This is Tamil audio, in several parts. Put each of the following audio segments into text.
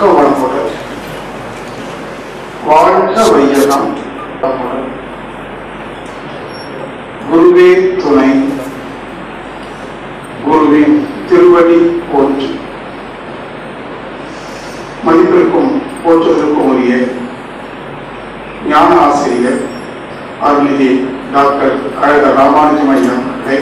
வளமுடன் வாழ்க வையகம் வளமுடன் குருவே துணை குருவின் திருவடி போற்றி மதிப்பிற்கும் போற்றுவதற்கும் உரிய ஞான ஆசிரியர் அருள்நிதி டாக்டர் கழக ராமானுஜம் ஐயா அவர்களை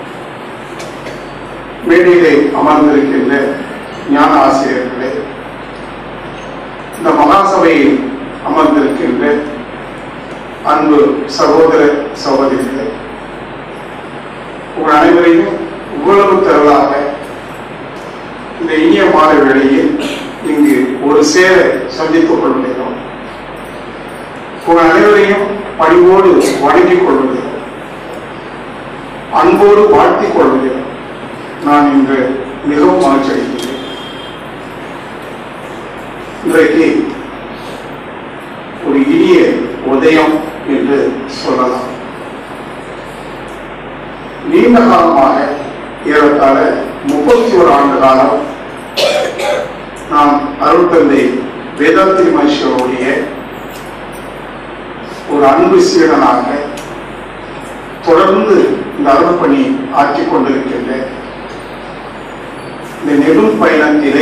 மேடையிலே அமர்ந்திருக்கின்ற ஞான ஆசிரியர்களே இந்த மகாசபையில் அமர்ந்திருக்கின்ற அன்பு சகோதர சகோதரிகளே உங்கள் அனைவரையும் இவ்வளவு திரளாக இந்த இனிய மாலை வேளையில் இங்கு ஒரு சேர சந்தித்துக் கொள்கிறோம் உங்கள் அனைவரையும் பணிவோடு வணங்கிக் கொள்கிறோம் அன்போடு வாழ்த்திக் கொள்கிறோம் நான் இன்று மிகவும் மகிழ்ச்சி அடைகிறேன் இன்றைக்கு ஒரு இனிய உதயம் என்று சொல்லலாம் நீண்ட காலமாக ஏறத்தாழ முப்பத்தி ஒரு ஆண்டு காலம் நாம் அருள் தந்தை வேதாந்திரி மனுஷருடைய ஒரு அன்பு சீடனாக தொடர்ந்து இந்த அருள் பணி ஆற்றிக் கொண்டிருக்கின்ற இந்த நெடும் பயணத்திலே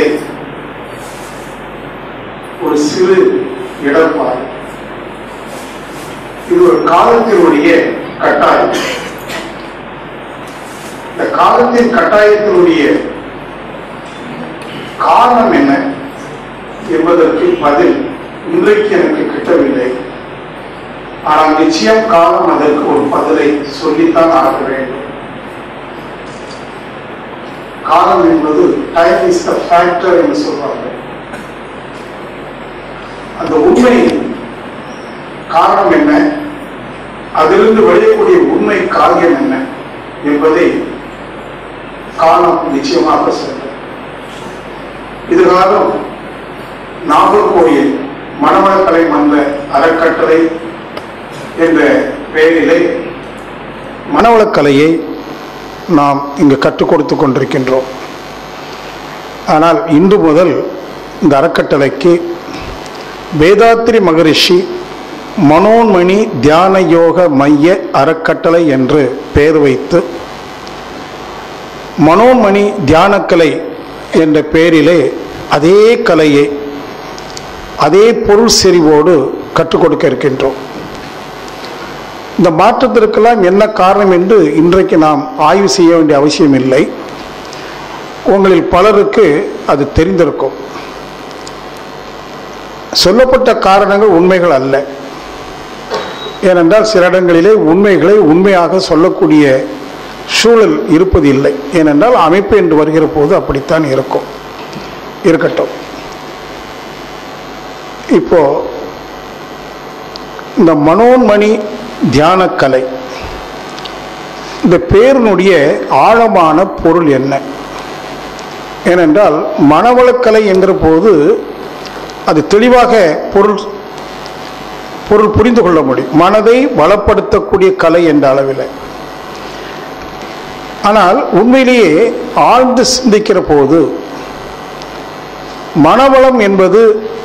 ஒரு சிறு இடர்பாடு இது ஒரு காலத்தினுடைய கட்டாயம் இந்த காலத்தின் கட்டாயத்தினுடைய காரணம் என்ன என்பதற்கு பதில் இன்றைக்கு எனக்கு கிட்டவில்லை ஆனால் நிச்சயம் காலம் அதற்கு ஒரு பதிலை சொல்லித்தான் ஆக வேண்டும் காலம் என்பது டைம் இஸ் த ஃபேக்டர் என்று சொல்வாங்க அந்த உண்மை காரணம் என்ன அதிலிருந்து வெளியக்கூடிய உண்மை காரியம் என்ன என்பதை காலம் நிச்சயமாக சொல்லும் இதுகாலம் நாகர்கோயில் மணவளக்கலை மன்ற அறக்கட்டளை என்ற பெயரிலே மனவளக்கலையை நாம் இங்கு கற்றுக் கொடுத்து கொண்டிருக்கின்றோம் ஆனால் இன்று முதல் இந்த அறக்கட்டளைக்கு வேதாத்திரி மகரிஷி மனோன்மணி தியான யோக மைய அறக்கட்டளை என்று பெயர் வைத்து மனோன்மணி தியானக்கலை என்ற பெயரிலே அதே கலையை அதே பொருள் செறிவோடு கற்றுக் கொடுக்க இருக்கின்றோம் இந்த மாற்றத்திற்கெல்லாம் என்ன காரணம் என்று இன்றைக்கு நாம் ஆய்வு செய்ய வேண்டிய அவசியம் இல்லை உங்களில் பலருக்கு அது தெரிந்திருக்கும் சொல்லப்பட்ட காரணங்கள் உண்மைகள் அல்ல ஏனென்றால் சில இடங்களிலே உண்மைகளை உண்மையாக சொல்லக்கூடிய சூழல் இருப்பது இல்லை ஏனென்றால் அமைப்பு என்று வருகிற போது அப்படித்தான் இருக்கும் இருக்கட்டும் இப்போ இந்த மனோன்மணி தியானக்கலை இந்த பேரினுடைய ஆழமான பொருள் என்ன ஏனென்றால் மனவளக்கலை என்கிற போது அது தெளிவாக பொருள் பொருள் புரிந்து கொள்ள முடியும் மனதை வளப்படுத்தக்கூடிய கலை என்ற அளவில் ஆனால் உண்மையிலேயே ஆழ்ந்து சிந்திக்கிற போது மனவளம் என்பது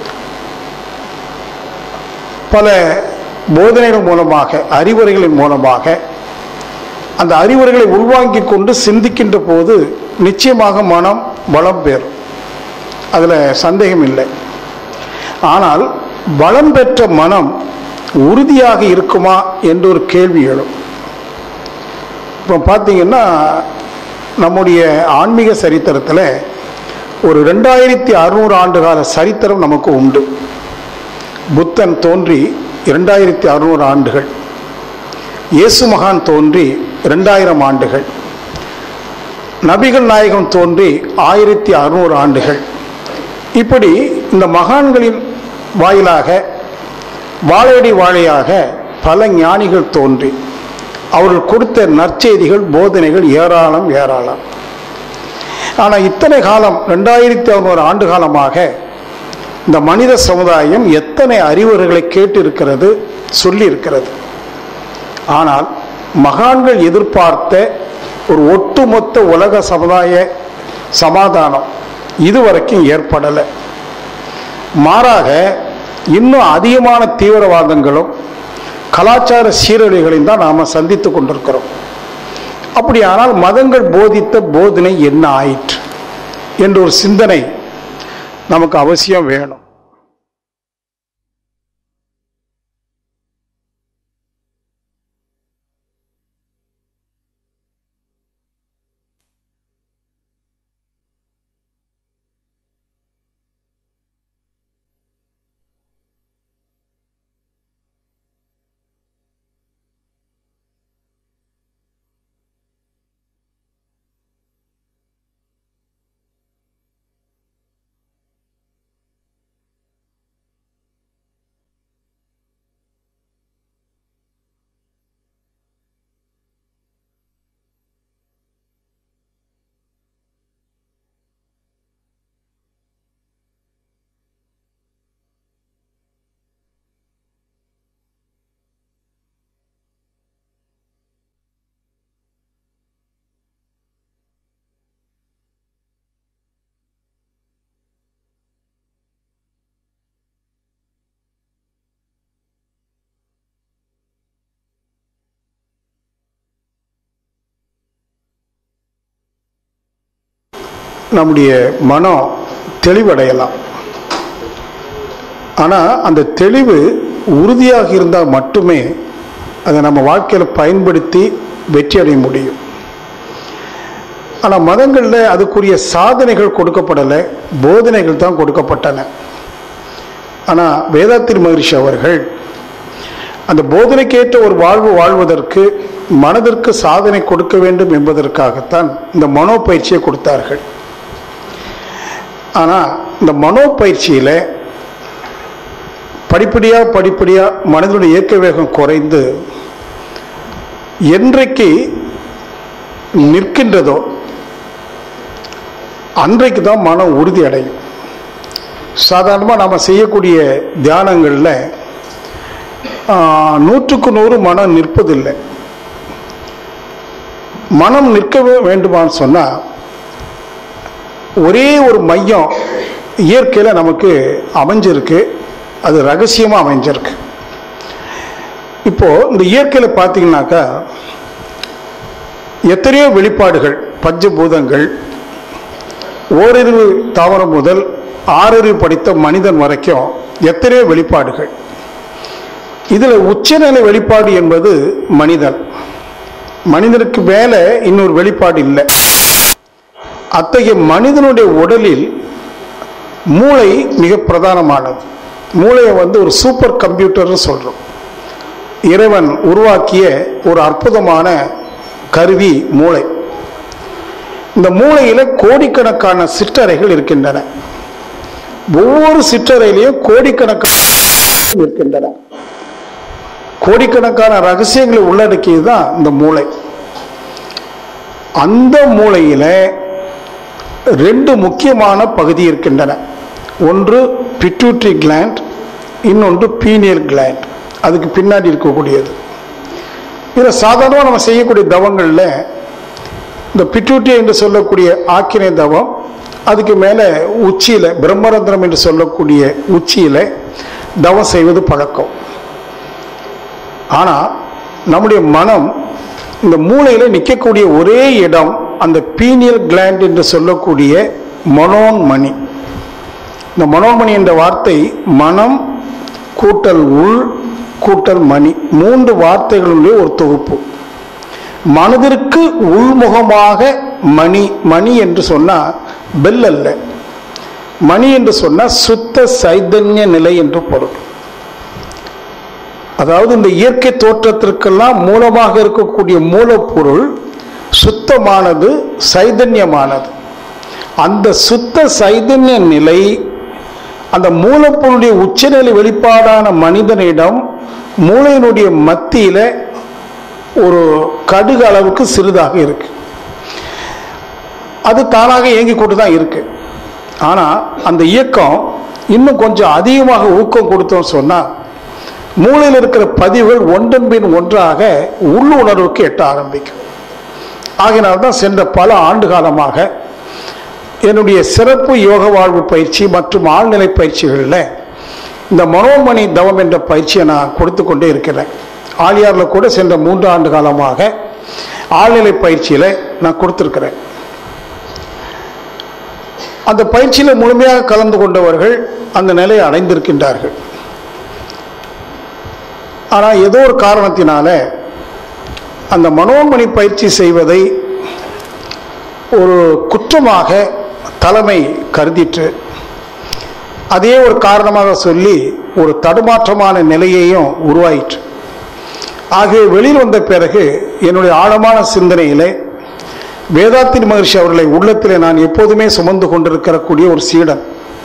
பல போதனைகள் மூலமாக அறிவுரைகளின் மூலமாக அந்த அறிவுரைகளை உள்வாங்கிக் கொண்டு சிந்திக்கின்ற போது நிச்சயமாக மனம் வளம் பெறும் அதில் சந்தேகம் இல்லை ஆனால் வளம் பெற்ற மனம் உறுதியாக இருக்குமா என்று ஒரு கேள்வி எழும் இப்போ பார்த்தீங்கன்னா நம்முடைய ஆன்மீக சரித்திரத்தில் ஒரு ரெண்டாயிரத்தி அறுநூறு ஆண்டு கால சரித்திரம் நமக்கு உண்டு புத்தன் தோன்றி இரண்டாயிரத்தி அறுநூறு ஆண்டுகள் இயேசு மகான் தோன்றி ரெண்டாயிரம் ஆண்டுகள் நபிகள் நாயகம் தோன்றி ஆயிரத்தி அறுநூறு ஆண்டுகள் இப்படி இந்த மகான்களின் வாயிலாக வாழையடி வாழையாக பல ஞானிகள் தோன்றி அவர்கள் கொடுத்த நற்செய்திகள் போதனைகள் ஏராளம் ஏராளம் ஆனால் இத்தனை காலம் ரெண்டாயிரத்தி அறுநூறு ஆண்டு காலமாக இந்த மனித சமுதாயம் எத்தனை அறிவுரைகளை கேட்டு இருக்கிறது சொல்லி இருக்கிறது ஆனால் மகான்கள் எதிர்பார்த்த ஒரு ஒட்டுமொத்த உலக சமுதாய சமாதானம் இதுவரைக்கும் ஏற்படலை மாறாக இன்னும் அதிகமான தீவிரவாதங்களும் கலாச்சார சீரழிவுகளையும் தான் நாம் சந்தித்து கொண்டிருக்கிறோம் அப்படியானால் மதங்கள் போதித்த போதனை என்ன ஆயிற்று என்ற ஒரு சிந்தனை நமக்கு அவசியம் வேணும் நம்முடைய மனம் தெளிவடையலாம் ஆனால் அந்த தெளிவு உறுதியாக இருந்தால் மட்டுமே அதை நம்ம வாழ்க்கையில் பயன்படுத்தி வெற்றி அடைய முடியும் ஆனால் மதங்களில் அதுக்குரிய சாதனைகள் கொடுக்கப்படலை போதனைகள் தான் கொடுக்கப்பட்டன ஆனால் வேதாத்திரி மகரிஷி அவர்கள் அந்த போதனைக்கேற்ற ஒரு வாழ்வு வாழ்வதற்கு மனதிற்கு சாதனை கொடுக்க வேண்டும் என்பதற்காகத்தான் இந்த மனோ பயிற்சியை கொடுத்தார்கள் ஆனால் இந்த மனோ பயிற்சியில் படிப்படியாக படிப்படியாக மனதினுடைய இயக்க வேகம் குறைந்து என்றைக்கு நிற்கின்றதோ அன்றைக்கு தான் மனம் உறுதி அடையும் சாதாரணமாக நாம் செய்யக்கூடிய தியானங்களில் நூற்றுக்கு நூறு மனம் நிற்பதில்லை மனம் நிற்க வேண்டுமான்னு சொன்னால் ஒரே ஒரு மையம் இயற்கையில் நமக்கு அமைஞ்சிருக்கு அது ரகசியமாக அமைஞ்சிருக்கு இப்போது இந்த இயற்கையில் பார்த்தீங்கன்னாக்கா எத்தனையோ வெளிப்பாடுகள் பஞ்சபூதங்கள் ஓரிரு தாவரம் முதல் ஆறறிவு படித்த மனிதன் வரைக்கும் எத்தனையோ வெளிப்பாடுகள் இதில் உச்சநிலை வெளிப்பாடு என்பது மனிதன் மனிதனுக்கு மேலே இன்னொரு வெளிப்பாடு இல்லை அத்தகைய மனிதனுடைய உடலில் மூளை மிக பிரதானமானது மூளையை வந்து ஒரு சூப்பர் கம்ப்யூட்டர்னு சொல்கிறோம் இறைவன் உருவாக்கிய ஒரு அற்புதமான கருவி மூளை இந்த மூளையில் கோடிக்கணக்கான சிற்றறைகள் இருக்கின்றன ஒவ்வொரு சிற்றறையிலையும் கோடிக்கணக்கான இருக்கின்றன கோடிக்கணக்கான ரகசியங்களை உள்ளடக்கியது தான் இந்த மூளை அந்த மூளையில் ரெண்டு முக்கியமான பகுதி இருக்கின்றன ஒன்று பிட்யூட்ரி கிளாண்ட் இன்னொன்று பீனியல் கிளாண்ட் அதுக்கு பின்னாடி இருக்கக்கூடியது இதில் சாதாரணமாக நம்ம செய்யக்கூடிய தவங்களில் இந்த பிட்யூட்டி என்று சொல்லக்கூடிய ஆக்கினை தவம் அதுக்கு மேலே உச்சியில் பிரம்மரந்திரம் என்று சொல்லக்கூடிய உச்சியில் தவம் செய்வது பழக்கம் ஆனால் நம்முடைய மனம் இந்த மூளையில் நிற்கக்கூடிய ஒரே இடம் அந்த பீனியல் கிளாண்ட் என்று சொல்லக்கூடிய மனோன்மணி இந்த மனோன்மணி என்ற வார்த்தை மனம் கூட்டல் உள் கூட்டல் மணி மூன்று வார்த்தைகளுடைய ஒரு தொகுப்பு மனதிற்கு உள்முகமாக மணி மணி என்று சொன்னால் பெல் அல்ல மணி என்று சொன்னால் சுத்த சைதன்ய நிலை என்று பொருள் அதாவது இந்த இயற்கை தோற்றத்திற்கெல்லாம் மூலமாக இருக்கக்கூடிய மூலப்பொருள் சுத்தமானது சைதன்யமானது அந்த சுத்த சைதன்ய நிலை அந்த மூலப்பொருளுடைய உச்சநிலை வெளிப்பாடான மனிதனிடம் மூளையினுடைய மத்தியில ஒரு கடுகு அளவுக்கு சிறிதாக இருக்கு அது தானாக இயங்கி கொண்டு தான் இருக்கு ஆனால் அந்த இயக்கம் இன்னும் கொஞ்சம் அதிகமாக ஊக்கம் கொடுத்தோம் சொன்னால் மூளையில் இருக்கிற பதிவுகள் ஒன்றன் பின் ஒன்றாக உள்ளுணர்வுக்கு எட்ட ஆரம்பிக்கும் ஆகினால்தான் சென்ற பல ஆண்டு காலமாக என்னுடைய சிறப்பு யோக வாழ்வு பயிற்சி மற்றும் ஆழ்நிலை பயிற்சிகளில் இந்த மனோமணி தவம் என்ற பயிற்சியை நான் கொடுத்து கொண்டே இருக்கிறேன் ஆலியாரில் கூட சென்ற மூன்று ஆண்டு காலமாக ஆழ்நிலை பயிற்சியில் நான் கொடுத்துருக்கிறேன் அந்த பயிற்சியில் முழுமையாக கலந்து கொண்டவர்கள் அந்த நிலையை அடைந்திருக்கின்றார்கள் ஆனால் ஏதோ ஒரு காரணத்தினால அந்த மனோமணி பயிற்சி செய்வதை ஒரு குற்றமாக தலைமை கருதிற்று அதே ஒரு காரணமாக சொல்லி ஒரு தடுமாற்றமான நிலையையும் உருவாயிற்று ஆகவே வெளியில் வந்த பிறகு என்னுடைய ஆழமான சிந்தனையிலே வேதாத்திரி மகர்ஷி அவர்களை உள்ளத்திலே நான் எப்போதுமே சுமந்து கொண்டிருக்கிற கூடிய ஒரு சீடன்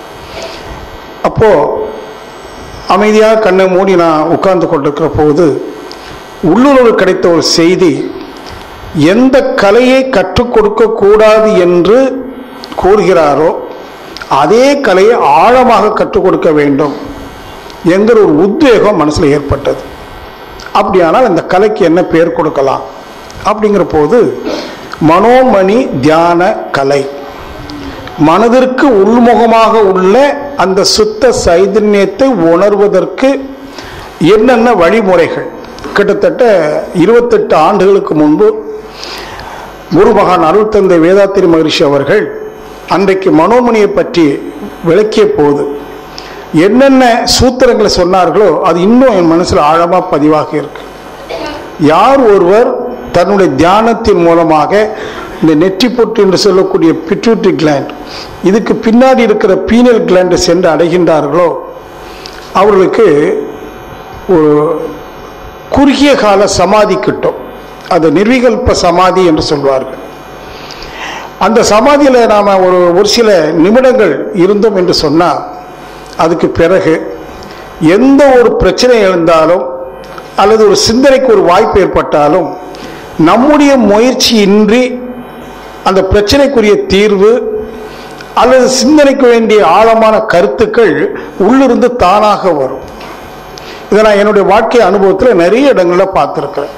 அப்போ அமைதியாக கண்ணை மூடி நான் உட்கார்ந்து கொண்டிருக்கிற போது உள்ளுணர்வு கிடைத்த ஒரு செய்தி எந்த கலையை கற்றுக் கொடுக்க கூடாது என்று கூறுகிறாரோ அதே கலையை ஆழமாக கற்றுக் கொடுக்க வேண்டும் என்கிற ஒரு உத்வேகம் மனசில் ஏற்பட்டது அப்படியானால் இந்த கலைக்கு என்ன பெயர் கொடுக்கலாம் அப்படிங்கிற போது மனோமணி தியான கலை மனதிற்கு உள்முகமாக உள்ள அந்த சுத்த சைதன்யத்தை உணர்வதற்கு என்னென்ன வழிமுறைகள் கிட்டத்தட்ட இருபத்தெட்டு ஆண்டுகளுக்கு முன்பு குரு மகான் அருள் தந்தை வேதாத்திரி மகரிஷி அவர்கள் அன்றைக்கு மனோமணியை பற்றி விளக்கிய போது என்னென்ன சூத்திரங்களை சொன்னார்களோ அது இன்னும் என் மனசில் ஆழமாக பதிவாக இருக்கு யார் ஒருவர் தன்னுடைய தியானத்தின் மூலமாக இந்த நெற்றி பொட்டு என்று சொல்லக்கூடிய பிட்யூட்ரி கிளாண்ட் இதுக்கு பின்னாடி இருக்கிற பீனல் கிளாண்டை சென்று அடைகின்றார்களோ அவர்களுக்கு ஒரு குறுகிய கால சமாதி கிட்டும் அது நிர்விகல்ப சமாதி என்று சொல்வார்கள் அந்த சமாதியில் நாம் ஒரு ஒரு சில நிமிடங்கள் இருந்தோம் என்று சொன்னால் அதுக்கு பிறகு எந்த ஒரு பிரச்சனை எழுந்தாலும் அல்லது ஒரு சிந்தனைக்கு ஒரு வாய்ப்பு ஏற்பட்டாலும் நம்முடைய முயற்சியின்றி அந்த பிரச்சனைக்குரிய தீர்வு அல்லது சிந்தனைக்கு வேண்டிய ஆழமான கருத்துக்கள் உள்ளிருந்து தானாக வரும் இதை நான் என்னுடைய வாழ்க்கை அனுபவத்தில் நிறைய இடங்களில் பார்த்துருக்கிறேன்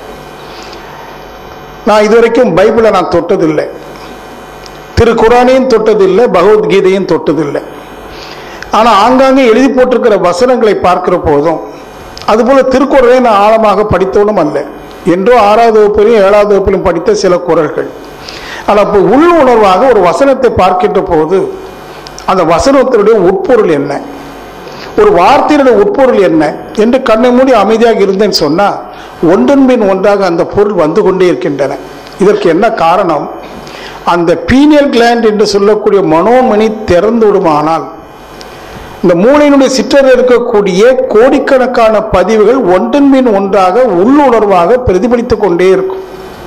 நான் இதுவரைக்கும் பைபிளை நான் தொட்டதில்லை திருக்குறானையும் தொட்டதில்லை பகவத்கீதையும் தொட்டதில்லை ஆனால் ஆங்காங்கே எழுதி போட்டிருக்கிற வசனங்களை பார்க்கிற போதும் அதுபோல் திருக்குறளை நான் ஆழமாக படித்தவனும் அல்ல என்றோ ஆறாவது வகுப்பிலையும் ஏழாவது வகுப்பிலும் படித்த சில குரல்கள் ஆனால் இப்போ உள் உணர்வாக ஒரு வசனத்தை பார்க்கின்ற போது அந்த வசனத்தினுடைய உட்பொருள் என்ன ஒரு வார்த்தையினுடைய உட்பொருள் என்ன என்று கண்ணை மூடி அமைதியாக இருந்தேன்னு சொன்னால் ஒன்றன் பின் ஒன்றாக அந்த பொருள் வந்து கொண்டே இருக்கின்றன இதற்கு என்ன காரணம் அந்த பீனியல் கிளாண்ட் என்று சொல்லக்கூடிய மனோமணி திறந்து விடுமானால் இந்த மூளையினுடைய சிற்றர் இருக்கக்கூடிய கோடிக்கணக்கான பதிவுகள் ஒன்றன் பின் ஒன்றாக உள்ளுணர்வாக பிரதிபலித்துக் கொண்டே இருக்கும்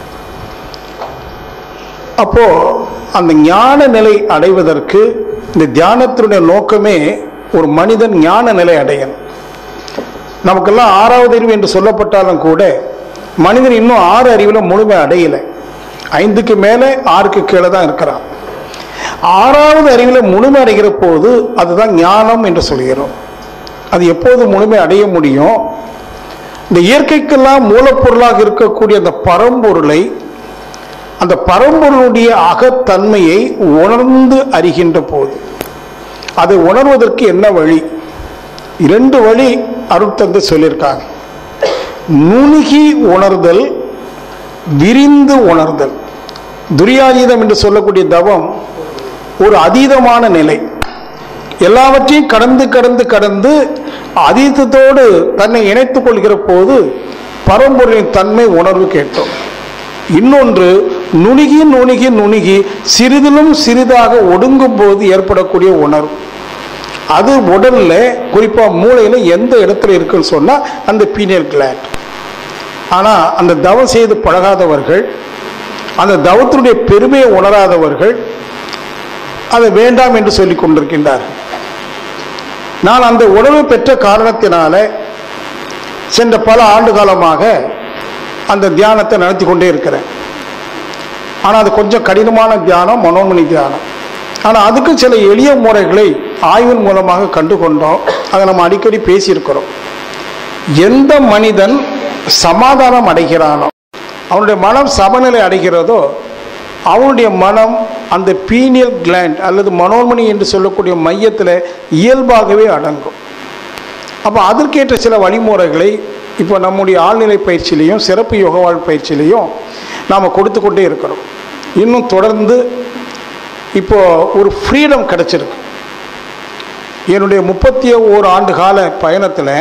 அப்போ அந்த ஞான நிலை அடைவதற்கு இந்த தியானத்தினுடைய நோக்கமே ஒரு மனிதன் ஞான நிலை அடையணும் நமக்கெல்லாம் ஆறாவது அறிவு என்று சொல்லப்பட்டாலும் கூட மனிதன் இன்னும் ஆறு அறிவில் முழுமை அடையலை ஐந்துக்கு மேலே ஆறுக்கு கீழே தான் இருக்கிறான் ஆறாவது அறிவில் முழுமை அடைகிற போது அதுதான் ஞானம் என்று சொல்கிறோம் அது எப்போது முழுமை அடைய முடியும் இந்த இயற்கைக்கெல்லாம் மூலப்பொருளாக இருக்கக்கூடிய அந்த பரம்பொருளை அந்த பரம்பொருளுடைய அகத்தன்மையை உணர்ந்து அறிகின்ற போது அதை உணர்வதற்கு என்ன வழி இரண்டு வழி அருட்தந்து சொல்லியிருக்காங்க நுணுகி உணர்தல் விரிந்து உணர்தல் துரியாதீதம் என்று சொல்லக்கூடிய தவம் ஒரு அதீதமான நிலை எல்லாவற்றையும் கடந்து கடந்து கடந்து அதீதத்தோடு தன்னை இணைத்துக் கொள்கிற போது பரம்பொருளின் தன்மை உணர்வு கேட்டோம் இன்னொன்று நுணுகி நுணுகி நுணுகி சிறிதிலும் சிறிதாக ஒடுங்கும் போது ஏற்படக்கூடிய உணர்வு அது உடல்ல குறிப்பா மூளையில எந்த இடத்துல இருக்குன்னு சொன்னா அந்த பீனியல் கிளாண்ட் ஆனா அந்த தவம் செய்து பழகாதவர்கள் அந்த தவத்தினுடைய பெருமையை உணராதவர்கள் அதை வேண்டாம் என்று சொல்லிக் கொண்டிருக்கின்றார்கள் நான் அந்த உணர்வு பெற்ற காரணத்தினால சென்ற பல ஆண்டு காலமாக அந்த தியானத்தை நடத்தி கொண்டே இருக்கிறேன் ஆனால் அது கொஞ்சம் கடினமான தியானம் மனோமணி தியானம் ஆனால் அதுக்கு சில எளிய முறைகளை ஆய்வின் மூலமாக கண்டு கொண்டோம் அதை நம்ம அடிக்கடி பேசியிருக்கிறோம் எந்த மனிதன் சமாதானம் அடைகிறானோ அவனுடைய மனம் சமநிலை அடைகிறதோ அவனுடைய மனம் அந்த பீனியல் கிளாண்ட் அல்லது மனோன்மணி என்று சொல்லக்கூடிய மையத்தில் இயல்பாகவே அடங்கும் அப்போ அதற்கேற்ற சில வழிமுறைகளை இப்போ நம்முடைய ஆழ்நிலை பயிற்சியிலையும் சிறப்பு யோகவாழ் பயிற்சியிலையும் நாம் கொடுத்து கொண்டே இருக்கிறோம் இன்னும் தொடர்ந்து இப்போ ஒரு ஃப்ரீடம் கிடச்சிருக்கு என்னுடைய முப்பத்தி ஓரு ஆண்டு கால பயணத்தில்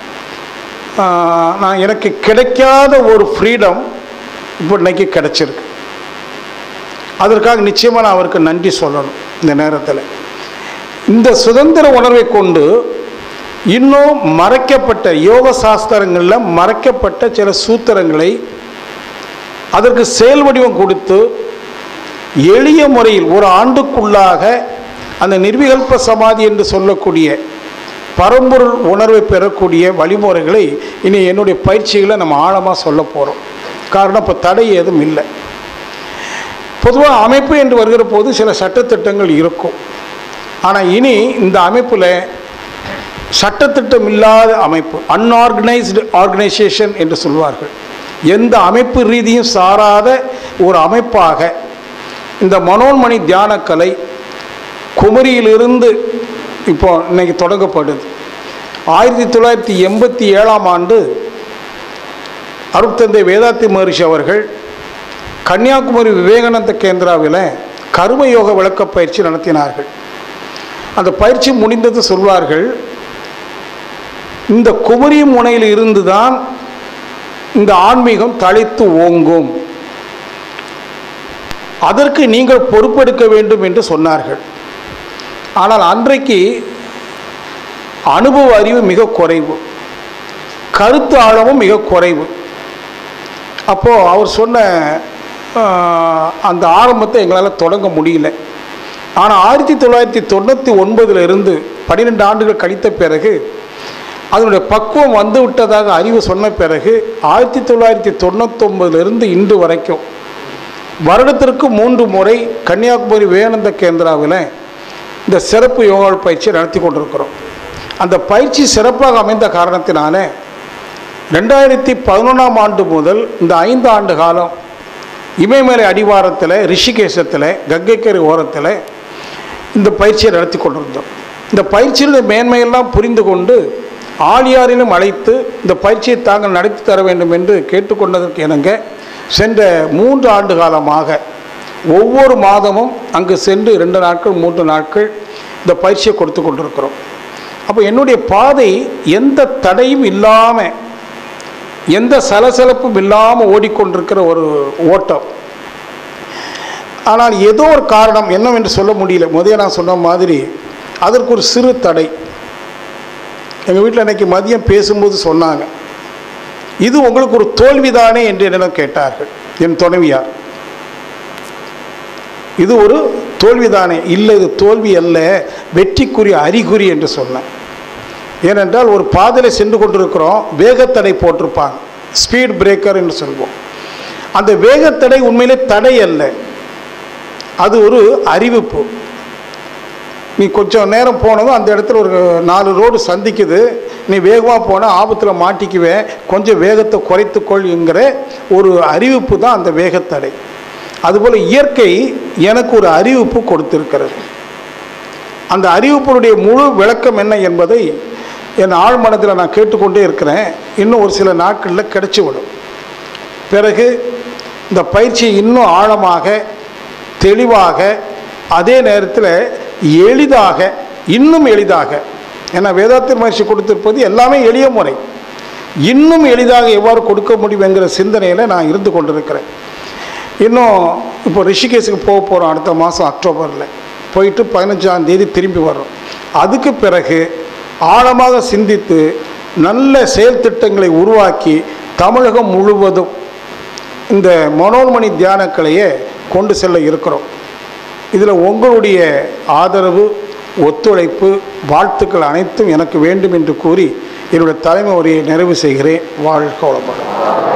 நான் எனக்கு கிடைக்காத ஒரு ஃப்ரீடம் இப்போ இன்னைக்கு கிடச்சிருக்கு அதற்காக நிச்சயமாக நான் அவருக்கு நன்றி சொல்லணும் இந்த நேரத்தில் இந்த சுதந்திர உணர்வை கொண்டு இன்னும் மறைக்கப்பட்ட யோக சாஸ்திரங்களில் மறைக்கப்பட்ட சில சூத்திரங்களை அதற்கு செயல் வடிவம் கொடுத்து எளிய முறையில் ஒரு ஆண்டுக்குள்ளாக அந்த நிர்விகல்ப சமாதி என்று சொல்லக்கூடிய பரம்பொருள் உணர்வை பெறக்கூடிய வழிமுறைகளை இனி என்னுடைய பயிற்சிகளை நம்ம ஆழமாக சொல்ல போகிறோம் காரணம் இப்போ தடை ஏதும் இல்லை பொதுவாக அமைப்பு என்று வருகிற போது சில சட்டத்திட்டங்கள் இருக்கும் ஆனால் இனி இந்த அமைப்பில் சட்டத்திட்டம் இல்லாத அமைப்பு அன்ஆர்கனைஸ்டு ஆர்கனைசேஷன் என்று சொல்வார்கள் எந்த அமைப்பு ரீதியும் சாராத ஒரு அமைப்பாக இந்த மனோன்மணி தியானக்கலை குமரியிலிருந்து இப்போ இன்னைக்கு தொடங்கப்படுது ஆயிரத்தி தொள்ளாயிரத்தி எண்பத்தி ஏழாம் ஆண்டு அருட்தந்தை வேதாத்தி மகரிஷி அவர்கள் கன்னியாகுமரி விவேகானந்த கேந்திராவில் கருமயோக விளக்க பயிற்சி நடத்தினார்கள் அந்த பயிற்சி முடிந்தது சொல்வார்கள் இந்த குமரி முனையில் இருந்து தான் இந்த ஆன்மீகம் தழைத்து ஓங்கும் அதற்கு நீங்கள் பொறுப்பெடுக்க வேண்டும் என்று சொன்னார்கள் ஆனால் அன்றைக்கு அனுபவ அறிவு மிக குறைவு கருத்து ஆழமும் மிக குறைவு அப்போது அவர் சொன்ன அந்த ஆரம்பத்தை எங்களால் தொடங்க முடியல ஆனால் ஆயிரத்தி தொள்ளாயிரத்தி தொண்ணூற்றி ஒன்பதுல இருந்து பன்னிரெண்டு ஆண்டுகள் கழித்த பிறகு அதனுடைய பக்குவம் வந்து விட்டதாக அறிவு சொன்ன பிறகு ஆயிரத்தி தொள்ளாயிரத்தி தொண்ணூத்தொம்பதுலேருந்து இன்று வரைக்கும் வருடத்திற்கு மூன்று முறை கன்னியாகுமரி விவேகானந்த கேந்திராவில் இந்த சிறப்பு யோகா பயிற்சி நடத்தி கொண்டிருக்கிறோம் அந்த பயிற்சி சிறப்பாக அமைந்த காரணத்தினால ரெண்டாயிரத்தி பதினொன்றாம் ஆண்டு முதல் இந்த ஐந்து ஆண்டு காலம் இமயமலை அடிவாரத்தில் ரிஷிகேசத்தில் கங்கைக்கரை ஓரத்தில் இந்த பயிற்சியை நடத்தி கொண்டிருந்தோம் இந்த பயிற்சியில் மேன்மையெல்லாம் புரிந்து கொண்டு ஆழியாரிலும் அழைத்து இந்த பயிற்சியை தாங்கள் நடத்தி தர வேண்டும் என்று கேட்டுக்கொண்டதற்கு இணங்க சென்ற மூன்று ஆண்டு காலமாக ஒவ்வொரு மாதமும் அங்கு சென்று ரெண்டு நாட்கள் மூன்று நாட்கள் இந்த பயிற்சியை கொடுத்து கொண்டிருக்கிறோம் அப்போ என்னுடைய பாதை எந்த தடையும் இல்லாமல் எந்த சலசலப்பும் இல்லாமல் ஓடிக்கொண்டிருக்கிற ஒரு ஓட்டம் ஆனால் ஏதோ ஒரு காரணம் என்னவென்று சொல்ல முடியல முதல்ல நான் சொன்ன மாதிரி அதற்கு ஒரு சிறு தடை எங்கள் வீட்டில் அன்றைக்கி மதியம் பேசும்போது சொன்னாங்க இது உங்களுக்கு ஒரு தோல்விதானே என்று என்னிடம் கேட்டார்கள் என் துணைவியார் இது ஒரு தோல்விதானே இல்லை இது தோல்வி அல்ல வெற்றிக்குரிய அறிகுறி என்று சொன்னேன் ஏனென்றால் ஒரு பாதையில் சென்று கொண்டிருக்கிறோம் வேகத்தடை போட்டிருப்பாங்க ஸ்பீட் பிரேக்கர் என்று சொல்வோம் அந்த வேகத்தடை உண்மையிலே தடை அல்ல அது ஒரு அறிவிப்பு நீ கொஞ்சம் நேரம் போனதும் அந்த இடத்துல ஒரு நாலு ரோடு சந்திக்குது நீ வேகமாக போனால் ஆபத்தில் மாட்டிக்குவேன் கொஞ்சம் வேகத்தை குறைத்துக்கொள்ங்கிற ஒரு அறிவிப்பு தான் அந்த வேகத்தடை அதுபோல் இயற்கை எனக்கு ஒரு அறிவிப்பு கொடுத்திருக்கிறது அந்த அறிவிப்பினுடைய முழு விளக்கம் என்ன என்பதை என் ஆழ்மனத்தில் நான் கேட்டுக்கொண்டே இருக்கிறேன் இன்னும் ஒரு சில நாட்களில் கிடைச்சிவிடும் பிறகு இந்த பயிற்சியை இன்னும் ஆழமாக தெளிவாக அதே நேரத்தில் எளிதாக இன்னும் எளிதாக ஏன்னா வேதாத்திர மகிழ்ச்சி கொடுத்திருப்பது எல்லாமே எளிய முறை இன்னும் எளிதாக எவ்வாறு கொடுக்க முடியும் என்கிற சிந்தனையில் நான் இருந்து கொண்டிருக்கிறேன் இன்னும் இப்போ ரிஷிகேஷுக்கு போக போகிறோம் அடுத்த மாதம் அக்டோபரில் போயிட்டு பதினஞ்சாம் தேதி திரும்பி வர்றோம் அதுக்கு பிறகு ஆழமாக சிந்தித்து நல்ல செயல் திட்டங்களை உருவாக்கி தமிழகம் முழுவதும் இந்த மனோன்மணி தியானக்கலையை கொண்டு செல்ல இருக்கிறோம் இதில் உங்களுடைய ஆதரவு ஒத்துழைப்பு வாழ்த்துக்கள் அனைத்தும் எனக்கு வேண்டும் என்று கூறி என்னுடைய தலைமை உரையை நிறைவு செய்கிறேன் வாழ்க வளமுடன்